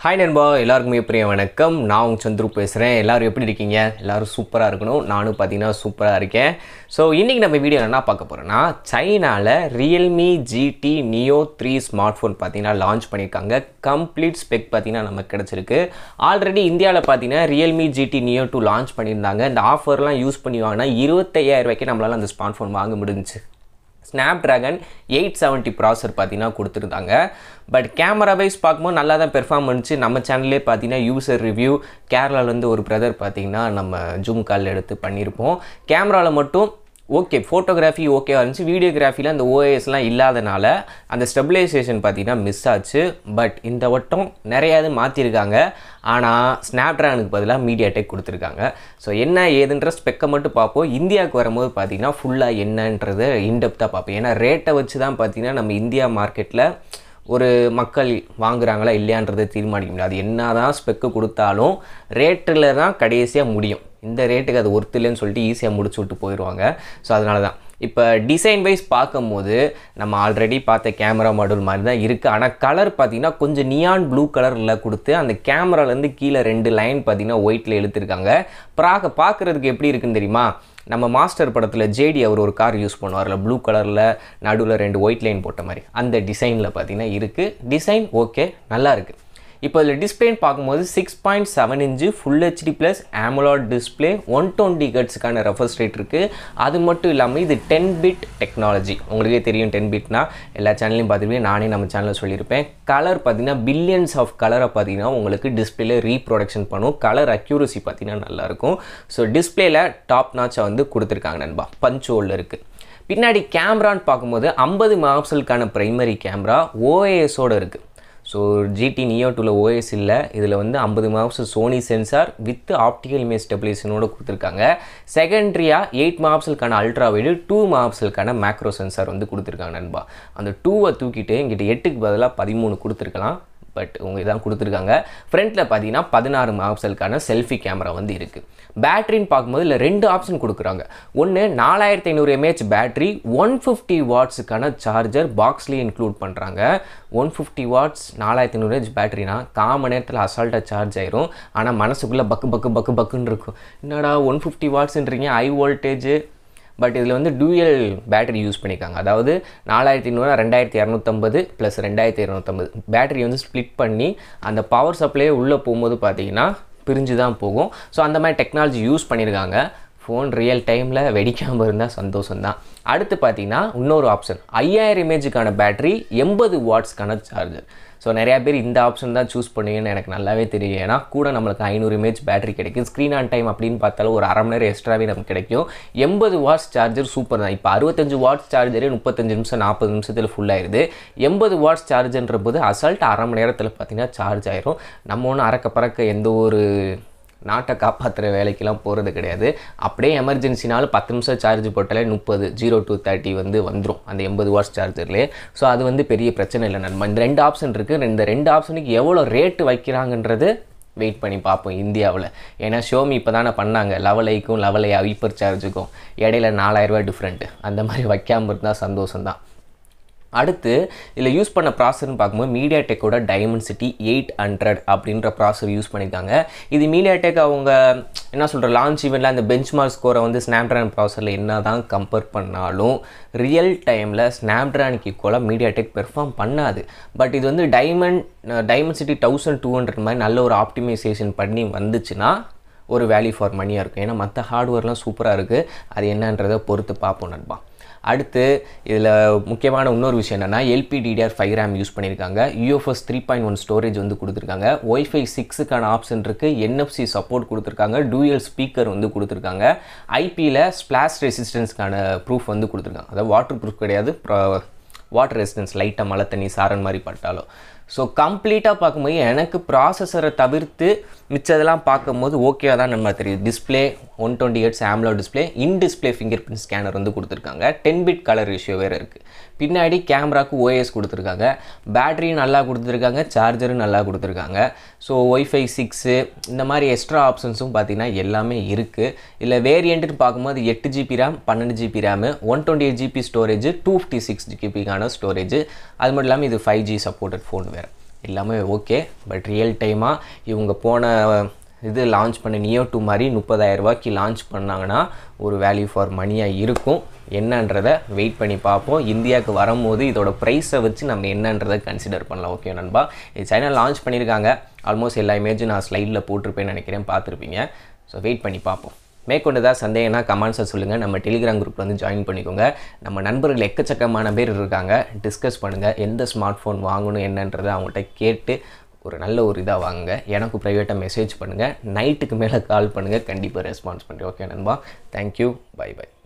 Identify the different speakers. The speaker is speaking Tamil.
Speaker 1: ஹாய் நண்பா எல்லாருக்குமே பிரிய வணக்கம் நான் உங்க சந்துரு பேசுகிறேன் எல்லாரும் எப்படி இருக்கீங்க எல்லாரும் சூப்பராக இருக்கணும் நானும் பார்த்தீங்கன்னா சூப்பராக இருக்கேன் ஸோ இன்றைக்கி நம்ம வீடியோ என்ன பார்க்க போகிறோன்னா சைனாவில் Realme GT Neo three smartphone பார்த்தீங்கன்னா லான்ச் பண்ணியிருக்காங்க கம்ப்ளீட் ஸ்பெக் பார்த்தீங்கன்னா நமக்கு கிடச்சிருக்கு ஆல்ரெடி இந்தியாவில் பார்த்தீங்கன்னா Realme GT Neo two launch பண்ணியிருந்தாங்க இந்த ஆஃபர்லாம் யூஸ் பண்ணி வாங்கினா இருபத்தையாயிரம் ரூபாய்க்கு நம்மளால் அந்த ஸ்மார்ட் ஃபோன் வாங்க முடிஞ்சுச்சு ஸ்னாப் ட்ராகன் எயிட் செவன்ட்டி ப்ராசர் பார்த்தீங்கன்னா கொடுத்துருந்தாங்க பட் கேமரா வைஸ் பார்க்கும்போது நல்லா தான் பெர்ஃபார்ம் பண்ணுச்சு நம்ம சேனல்லே பார்த்தீங்கன்னா யூசர் ரிவ்யூ கேரளாலேருந்து ஒரு பிரதர் பார்த்தீங்கன்னா நம்ம ஜூம் கால் எடுத்து பண்ணியிருப்போம் கேமராவில் மட்டும் ஓகே ஃபோட்டோகிராஃபி ஓகேவா இருந்துச்சு வீடியோகிராஃபியில் அந்த ஓஎஸ்லாம் இல்லாதனால அந்த ஸ்டெபிலைசேஷன் பார்த்தீங்கன்னா மிஸ் ஆச்சு பட் இந்த வட்டம் நிறையா இது மாற்றிருக்காங்க ஆனால் ஸ்னாப்ட்ராகனுக்கு பதிலாக மீடியா டெக் கொடுத்துருக்காங்க ஸோ என்ன ஏதுன்ற ஸ்பெக்கை மட்டும் பார்ப்போம் இந்தியாவுக்கு வரும்போது பார்த்தீங்கன்னா ஃபுல்லாக என்னன்றது இன்டெப்த்தாக பார்ப்போம் ஏன்னா ரேட்டை வச்சு தான் பார்த்தீங்கன்னா நம்ம இந்தியா மார்க்கெட்டில் ஒரு மக்கள் வாங்குறாங்களா இல்லையான்றதை தீர்மானிக்க முடியாது அது என்ன தான் ஸ்பெக்கு கொடுத்தாலும் ரேட்டில் தான் கடைசியாக முடியும் இந்த ரேட்டுக்கு அது ஒர்த்து இல்லைன்னு சொல்லிட்டு ஈஸியாக முடிச்சு விட்டு போயிடுவாங்க ஸோ அதனால தான் இப்போ டிசைன் வைஸ் பார்க்கும்போது நம்ம ஆல்ரெடி பார்த்த கேமரா மாடல் மாதிரி தான் இருக்குது ஆனால் கலர் பார்த்தீங்கன்னா கொஞ்சம் நியான் ப்ளூ கலரில் கொடுத்து அந்த கேமராலேருந்து கீழே ரெண்டு லைன் பார்த்தீங்கன்னா ஒயிட்டில் எழுத்துருக்காங்க ப்ராக பார்க்குறதுக்கு எப்படி இருக்குன்னு தெரியுமா நம்ம மாஸ்டர் படத்தில் ஜேடி அவர் ஒரு கார் யூஸ் பண்ணுவார்ல ப்ளூ கலரில் நடுவில் ரெண்டு ஒயிட் லைன் போட்ட மாதிரி அந்த டிசைனில் பார்த்தீங்கன்னா இருக்குது டிசைன் ஓகே நல்லா இருக்குது இப்போ இதில் டிஸ்பிளேன்னு பார்க்கும்போது six point seven inch full HD plus AMOLED display one twenty கட்ஸுக்கான ரெஃபர்ஸ் ரேட் இருக்குது அது மட்டும் இல்லாமல் இது டென் பிட் டெக்னாலஜி உங்களுக்கே தெரியும் டென் பிட்னா எல்லா சேனல்லையும் பார்த்துருப்பேன் நானே நம்ம சேனலில் சொல்லியிருப்பேன் கலர் பார்த்தீங்கன்னா பில்லியன்ஸ் ஆஃப் கலரை பார்த்தீங்கன்னா உங்களுக்கு டிஸ்பிளேல ரீப்ரொடக்ஷன் பண்ணும் கலர் அக்யூரசி பார்த்தீங்கன்னா நல்லாயிருக்கும் ஸோ டிஸ்பிளேல டாப் நாச்சை வந்து கொடுத்துருக்காங்க நண்பா பஞ்ச் ஹோல்ல இருக்குது பின்னாடி கேமரான்னு பார்க்கும்போது ஐம்பது மெகாபிக்சலுக்கான பிரைமரி கேமரா ஓஏஎஸோடு இருக்குது ஸோ ஜிடி நியோ டூவில் ஓஎஸ் இல்லை இதில் வந்து ஐம்பது megapixel Sony sensor with optical image ஸ்டெபிலேஷனோட கொடுத்துருக்காங்க செகண்ட்ரியாக எயிட் மெகாபிக்சலுக்கான அல்ட்ரா வைடு டூ மெகாபிக்சலுக்கான மேக்ரோ சென்சார் வந்து கொடுத்துருக்காங்க நண்பா அந்த டூவை தூக்கிட்டு இங்கிட்ட எட்டுக்கு பதிலாக பதிமூணு கொடுத்துருக்கலாம் பட் உங்க இதான் கொடுத்துருக்காங்க ஃப்ரண்ட்டில் பார்த்தீங்கன்னா பதினாறு மெகாபிக்சலுக்கான செல்ஃபி கேமரா வந்து இருக்குது பேட்டரின்னு பார்க்கும்போது இல்லை ரெண்டு ஆப்ஷன் கொடுக்குறாங்க ஒன்று நாலாயிரத்தி ஐநூறு எம்ஏஹெச் பேட்டரி ஒன் ஃபிஃப்டி வாட்ஸுக்கான சார்ஜர் பாக்ஸ்லேயே இன்க்ளூட் பண்ணுறாங்க ஒன் ஃபிஃப்டி வாட்ஸ் நாலாயிரத்தி ஐநூறு ஹெச் பேட்டரினா கால் மணி நேரத்தில் அசால்ட்டாக சார்ஜ் ஆயிரும் ஆனால் மனசுக்குள்ளே பக்கு பக்கு பக்கு பக்குன்னு இருக்கும் என்னடா ஒன் ஃபிஃப்டி வாட்ஸ்ன்றீங்க ஹை வோல்டேஜ் பட் இதில் வந்து டூயல் பேட்டரி யூஸ் பண்ணியிருக்காங்க அதாவது நாலாயிரத்தி ஐநூறு ரெண்டாயிரத்தி இரநூத்தம்பது ப்ளஸ் ரெண்டாயிரத்தி இரநூத்தம்பது பேட்டரி வந்து ஸ்ப்ளிட் பண்ணி அந்த பவர் சப்ளையே உள்ளே போகும்போது பார்த்தீங்கன்னா பிரிஞ்சு தான் போகும் ஸோ அந்த மாதிரி டெக்னாலஜி யூஸ் பண்ணியிருக்காங்க ஃபோன் ரியல் டைமில் வெடிக்காமல் இருந்தால் சந்தோஷம் தான் அடுத்து பார்த்தீங்கன்னா இன்னொரு ஆப்ஷன் ஐயாயிரம் இமேஜுக்கான பேட்டரி எண்பது வாட்ஸ்க்கான சார்ஜர் ஸோ நிறையா பேர் இந்த ஆப்ஷன் தான் சூஸ் பண்ணுவீங்கன்னு எனக்கு நல்லாவே தெரியும் ஏன்னா கூட நம்மளுக்கு ஐநூறு இமேஜ் பேட்டரி கிடைக்கும் ஸ்க்ரீன் ஆன் டைம் அப்படின்னு பார்த்தாலும் ஒரு அரை மணி நேரம் எக்ஸ்ட்ராவே நமக்கு கிடைக்கும் எண்பது வாட்ஸ் சார்ஜர் சூப்பர் தான் இப்போ அறுபத்தஞ்சு வாட்ஸ் சார்ஜரே முப்பத்தஞ்சு நிமிஷம் நாற்பது நிமிஷத்தில் ஃபுல் ஆயிடுது எண்பது வாட்ஸ் சார்ஜர்ன்ற போது அசால்ட் அரை மணி நேரத்தில் பார்த்தீங்கன்னா சார்ஜ் ஆயிரும் நம்ம ஒன்றும் அறக்க பறக்க எந்த ஒரு நாட்டை காப்பாற்றுற வேலைக்கெல்லாம் போகிறது கிடையாது அப்படியே எமர்ஜென்சினாலும் பத்து நிமிஷம் சார்ஜ் போட்டாலே முப்பது ஜீரோ டூ தேர்ட்டி வந்து வந்துடும் அந்த எண்பது வாட்ஸ் சார்ஜர்லேயே ஸோ அது வந்து பெரிய பிரச்சனை இல்லை நண்பா இந்த ரெண்டு ஆப்ஷன் இருக்குது இந்த ரெண்டு ஆப்ஷனுக்கு எவ்வளோ ரேட்டு வைக்கிறாங்கன்றது வெயிட் பண்ணி பார்ப்போம் இந்தியாவில் ஏன்னா ஷோமி இப்போ தானே பண்ணாங்க லெவல் ஐக்கும் லெவல் ஐ ஹைப்பர் சார்ஜுக்கும் இடையில நாலாயிரரூபா டிஃப்ரெண்ட்டு அந்த மாதிரி வைக்காமல் இருந்தால் சந்தோஷம்தான் அடுத்து இதில் யூஸ் பண்ண ப்ராசர்னு பார்க்கும்போது மீடியா டெக்கோட டைமென்சிட்டி எயிட் ஹண்ட்ரட் அப்படின்ற ப்ராசர் யூஸ் பண்ணியிருக்காங்க இது மீடியா டெக் அவங்க என்ன சொல்கிற லான்ச் ஈவெண்ட்டில் அந்த பெஞ்ச் மார்க் ஸ்கோரை வந்து ஸ்னாப்ட்ராகன் ப்ராசரில் என்ன தான் கம்பேர் பண்ணாலும் ரியல் டைமில் ஸ்னாப்ட்ராகனுக்கு ஈக்குவலாக மீடியா டெக் பெர்ஃபார்ம் பண்ணாது பட் இது வந்து diamond Dimensity thousand two hundred மாதிரி நல்ல ஒரு ஆப்டிமைசேஷன் பண்ணி வந்துச்சுன்னா ஒரு வேல்யூ ஃபார் மணியாக இருக்கும் ஏன்னா மற்ற ஹார்ட்வேர்லாம் சூப்பராக இருக்குது அது என்னன்றதை பொறுத்து பார்ப்போம் நண்பா அடுத்து இதில் முக்கியமான இன்னொரு விஷயம் என்னென்னா எல்பிடிடிஆர் ஃபைவ் ரேம் யூஸ் பண்ணியிருக்காங்க UFS three point one storage வந்து கொடுத்துருக்காங்க ஒய்ஃபை சிக்ஸுக்கான ஆப்ஷன் இருக்குது என்எஃப்சி சப்போர்ட் கொடுத்துருக்காங்க டூயல் ஸ்பீக்கர் வந்து கொடுத்துருக்காங்க ஐபியில் ஸ்பிளாஷ் ரெசிஸ்டன்ஸ்க்கான ப்ரூஃப் வந்து கொடுத்துருக்காங்க அதாவது வாட்டர் ப்ரூஃப் கிடையாது வாட்டர் ரெசிஸ்டன்ஸ் லைட்டாக மழை தண்ணி சாரன் மாதிரி பட்டாலும் ஸோ கம்ப்ளீட்டாக பார்க்கும்போது எனக்கு ப்ராசஸரை தவிர்த்து மிச்சதெல்லாம் பார்க்கும்போது ஓகேவா தான் நம்ம தெரியுது display one twenty hertz AMOLED display in display finger print scanner வந்து கொடுத்துருக்காங்க டென் பிட் கலர் ரேஷியோ வேறு இருக்குது பின்னாடி கேமராக்கு ஓஎஸ் கொடுத்துருக்காங்க பேட்டரியும் நல்லா கொடுத்துருக்காங்க சார்ஜரும் நல்லா கொடுத்துருக்காங்க ஸோ ஒய்ஃபை சிக்ஸு இந்த மாதிரி எக்ஸ்ட்ரா ஆப்ஷன்ஸும் பார்த்தீங்கன்னா எல்லாமே இருக்குது இல்லை வேரியண்ட்டுன்னு பார்க்கும்போது எட்டு ஜிபி ரேம் பன்னெண்டு GB RAM one twenty eight GB storage two fifty six ஜிபிக்கான ஸ்டோரேஜ் அது மட்டும் இல்லாமல் இது ஃபைவ் ஜி சப்போர்ட்டட் ஃபோன் வேறு எல்லாமே ஓகே பட் ரியல் டைமாக இவங்க போன இது லான்ச் பண்ண நியோ டூ மாதிரி முப்பதாயிரம் ரூபாய்க்கு லான்ச் பண்ணாங்கன்னா ஒரு வேல்யூ ஃபார் மணியாக இருக்கும் என்னன்றதை வெயிட் பண்ணி பார்ப்போம் இந்தியாவுக்கு வரும்போது இதோட ப்ரைஸை வச்சு நம்ம என்னன்றதை கன்சிடர் பண்ணலாம் ஓகே நண்பா இது சைனா லான்ச் பண்ணியிருக்காங்க ஆல்மோஸ்ட் எல்லா இமேஜும் நான் ஸ்லைடில் போட்டிருப்பேன்னு நினைக்கிறேன் பார்த்துருப்பீங்க ஸோ வெயிட் பண்ணி பார்ப்போம் மேற்கொண்டு ஏதாவது சந்தேகம்னா கமெண்ட்ஸை சொல்லுங்கள் நம்ம டெலிகிராம் குரூப்பில் வந்து ஜாயின் பண்ணிக்கோங்க நம்ம நண்பர்கள் எக்கச்சக்கமான பேர் இருக்காங்க டிஸ்கஸ் பண்ணுங்கள் எந்த ஸ்மார்ட் ஃபோன் வாங்கணும் என்னன்றதை அவங்கள்ட்ட கேட்டு ஒரு நல்ல ஒரு இதாக வாங்குங்க எனக்கு ப்ரைவேட்டாக மெசேஜ் பண்ணுங்கள் நைட்டுக்கு மேலே கால் பண்ணுங்கள் கண்டிப்பாக ரெஸ்பான்ஸ் பண்ணுறேன் ஓகே நண்பா தேங்க்யூ பை பை